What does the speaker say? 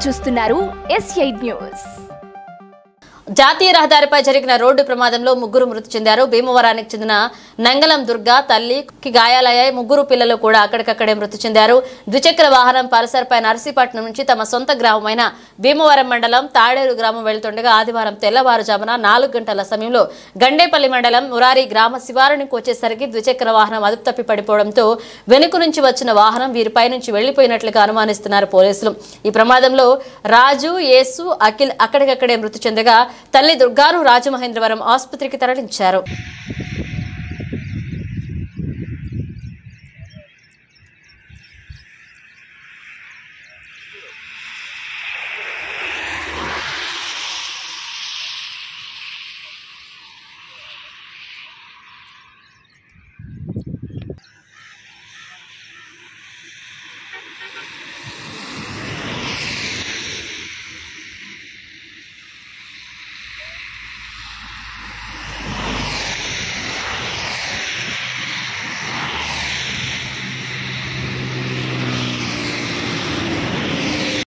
చూస్తున్నారు yes eight news జాతీయ రహదారిపై జరిగిన రోడ్డు ప్రమాదంలో ముగ్గురు మృతి చెందారు భీమవరానికి చెందిన నంగలం దుర్గా తల్లికి గాయాలయ్యాయి ముగ్గురు పిల్లలు కూడా అక్కడికక్కడే మృతి చెందారు ద్విచక్ర వాహనం పల్సర్పై నర్సీపట్నం నుంచి తమ సొంత గ్రామమైన భీమవరం మండలం తాడేరు గ్రామం వెళ్తుండగా ఆదివారం తెల్లవారుజామున నాలుగు గంటల సమయంలో గండేపల్లి మండలం మురారి గ్రామ శివారునికి వచ్చేసరికి ద్విచక్ర వాహనం అదుపు తప్పి పడిపోవడంతో వెనుక నుంచి వచ్చిన వాహనం వీరిపై నుంచి వెళ్లిపోయినట్లుగా అనుమానిస్తున్నారు పోలీసులు ఈ ప్రమాదంలో రాజు యేసు అఖిల్ అక్కడికక్కడే మృతి చెందగా తల్లి దుర్గాను రాజమహేంద్రవరం ఆసుపత్రికి తరలించారు